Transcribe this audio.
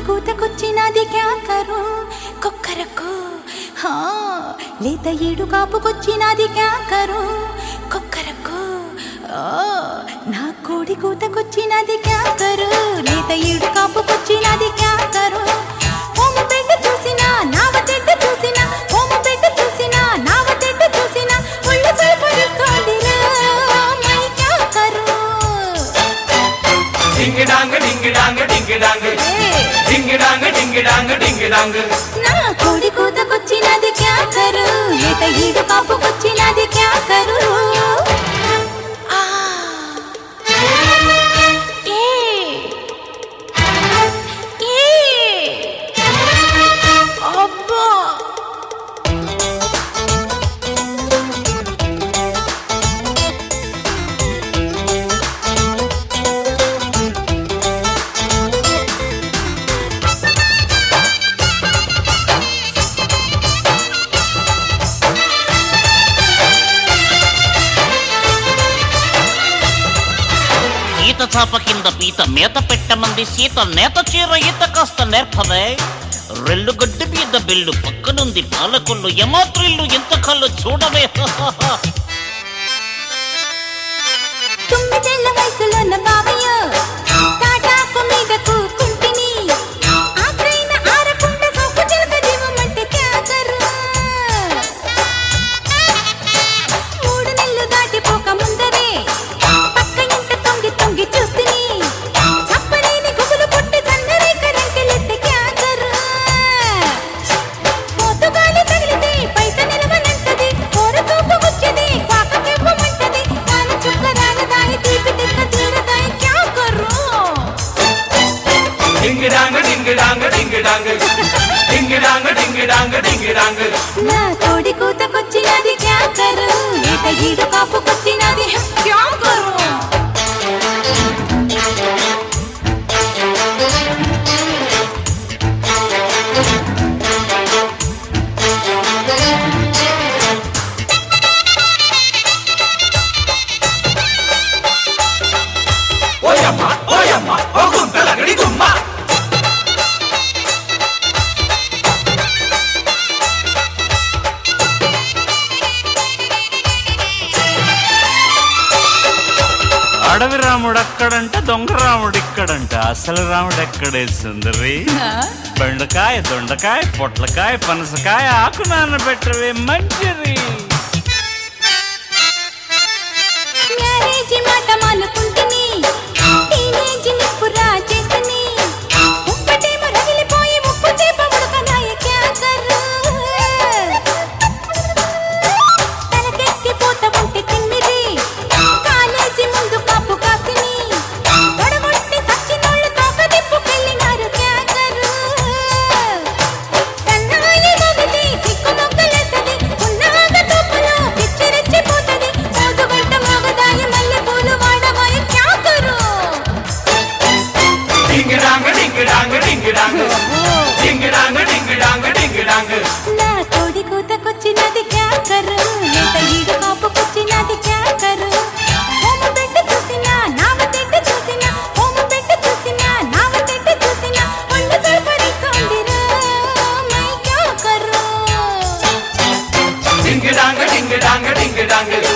కూతకొచ్చినది క్యాకరు కొక్కరకు హా లేత ఏడు కాపుకొచ్చినది క్యాకరు కొక్కరకు ఆ, నా కోడి కూతకొచ్చినది క్యాకరు లేత ఏడు కాపుకొచ్చినది క్యాకరు హోమ బిడ్డ చూసినా నావ చెడ్డ చూసినా హోమ బిడ్డ చూసినా నావ చెడ్డ చూసినా ఒళ్ళు సరిపడిస్తోందిరా మై క్యాకరు డింగి డాంగ్ డింగి డాంగ్ డింగి డాంగ్ ఏ డింగి డాంగ్ డింగి డాంగ్ డింగి డాంగ్ నా కోడి కూతకొచ్చినది క్యాకరు లేత ఈడు కాపుకొచ్చినది క్యాకరు ఆ. ఏ. ఏ. అబ్బా ఈత చాప కింద పీత మేత పెట్టమంది సీత నేత చీర ఈత కాస్త నేర్పదే రెల్లు గడ్డి మీద బిల్లు పక్కనుంది పాలకొల్లు యమాత్రిల్లు ఎంత కళ్ళు చూడవే తొమ్మిదేళ్ల వయసులోన బావయ్య తాటాకు మీద కూకుంటిని ఆఖరైన ఆరకుండ సోపు చిలక జీవమంటే క్యాకరు మూడు నెలలు దాటిపోక ముందరే పక్క ఇంట తొంగి తొంగి చూస్తిని చప్పనేని గుబులు పుట్టి సన్నరే కరెంకెలెత్తే క్యాకరు పోతుగాలి తగిలితే పైట నిలవనంటది కోరతూపు గుచ్చది కాకకెవ్వమంటది కాని చుక్క రాగదాయి తీపి తిక్క తీరదాయి క్యా కర్రు డింగి డాంగ్ డింగి డాంగ్ డింగి డాంగ్ డింగి డాంగ్ డింగి డాంగ్ డింగి డాంగ్ నా కోడి కూతకొచ్చినది క్యా కర్రు ఈత ఈడు కాపుకొచ్చినది క్యా కర్రు ఓయమ్మ ఓయమ్మ ఓ గుంతలగడి గుమ్మ అడవి రాముడు అక్కడంట దొంగ రాముడు ఇక్కడంట అసలు రాముడు ఎక్కడే సుందరి బెండకాయ దొండకాయ పొట్లకాయ పనసకాయ ఆకు నానబెట్టవే మంచిది మ్యారేజీ మాట మానుకుంటుని టీనేజ్ నిప్పురా చేస్తుని ఉప్పటేమో రగిలిపోయి ఉప్పు చేప ఉడకనాయ క్యా కర్రు తలకెక్కి పోత ఉంటే తిమ్మిరి కాలేజీ ముందు కాపు కాసిని తొడగొట్టి సచ్చినోళ్ళు తోక దిప్పుకెళ్ళినారు క్యా కర్రు సన్నాయి మోగితే సిక్కు మొగ్గలేస్తది ఉన్నాగ తోపులో పిచ్చి రెచ్చిపోతది మోజు వెంట మోగదాయి మల్లె పూలు వాడవాయ క్యా కరు డింగి డాంగ్ డింగి డాంగ్ డింగి డాంగ్ డింగి డాంగ్ డింగి డాంగ్ డింగి డాంగ్ నా కోడి కూతకొచ్చినది క్యా కరు లేత ఈడు కాపుకొచ్చినది క్యా కరు హోమ బిడ్డ చూసినా నావ తిడ్డ చూసినా హోమ బిడ్డ చూసినా నావ తిడ్డ చూసినా ఒళ్ళు సరిపడిస్తోందిరా మై క్యా కరు డింగి డాంగ్ డింగి డాంగ్ డింగి డాంగ్